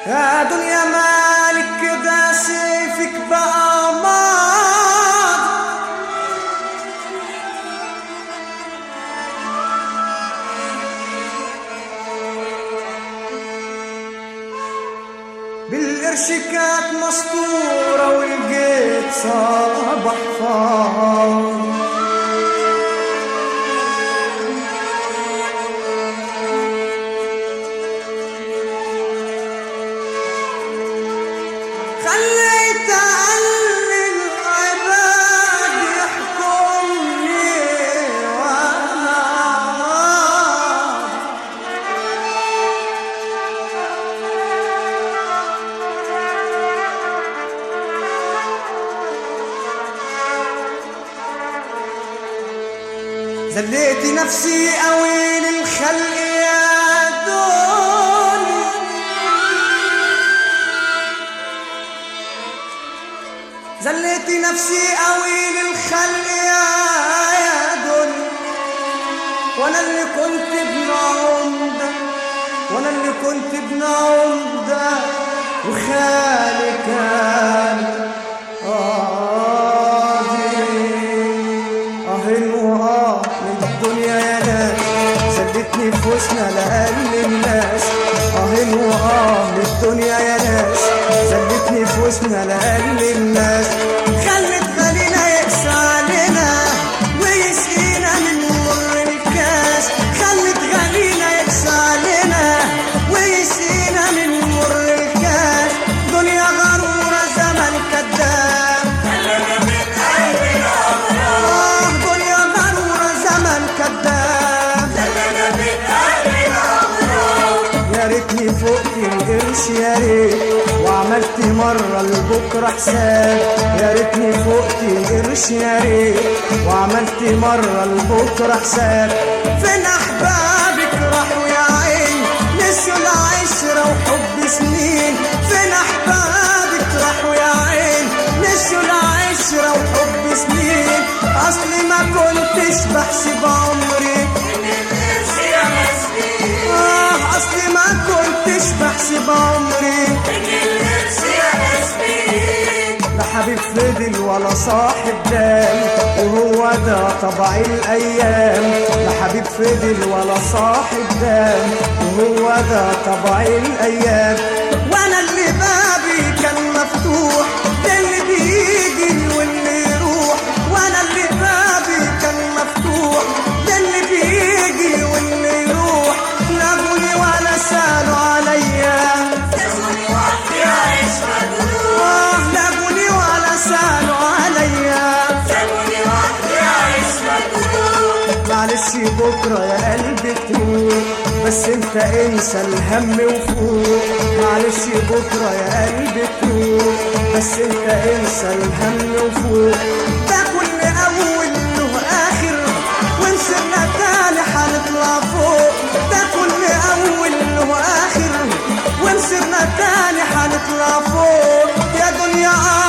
يا دنيا مالك كده سيفك بقى ماضي بالقرش كانت مسطورة ولقيت صباح فاضي خليت أقل العباد يحكمني وأنا راضي زليت نفسي قوي للخلق يا دنيا زليت نفسي قوي للخلق يا يا دنيا وانا اللي كنت ابن عمده وانا اللي كنت ابن عمده وخالي كان قاضي اهن واه من الدنيا يا ناس سدتني في وسنا لأقل الناس اهن واه من الدنيا يا ناس سدتني في وسنا لأقل الناس خلت غالينا يقسى علينا ويسقينا من مر الكاس خلت غالينا يقسى علينا ويسقينا من مر الكاس دنيا غرورة زمن كذاب آه دنيا غرورة زمن كذاب يا ريتني فوقت القرش يا ريت وعملت مرة لبكرة حساب يا ريتني فوقت القرش يا ريت وعملت مرة لبكرة حساب فين أحبابك راحوا يا عين نسوا العشرة وحب سنين فين أحبابك راحوا يا عين نسوا العشرة وحب سنين أصلي ما كنتش بحسب عمري آه أصلي ما كنتش بحسب عمري لا حبيب فضل ولا صاحب دام وهو ده طبع الأيام لا حبيب فضل ولا صاحب دام وهو ده طبع الأيام وأنا اللي بابي كان مفتوح للي بيجي واللي يروح وأنا اللي بابي كان مفتوح للي بيجي واللي يروح لا بني ولا سالوا عليا آه لا بني ولا سالوا عليا معلش بكرة يا قلبي تروح بس انت انسى الهم وفوق معلش بكرة يا قلبي تروح بس انت انسى الهم وفوق ده كل اول له اخر ونسينا تاني هنطلع فوق ده كل اول له اخر ونسينا تاني هنطلع فوق يا دنيا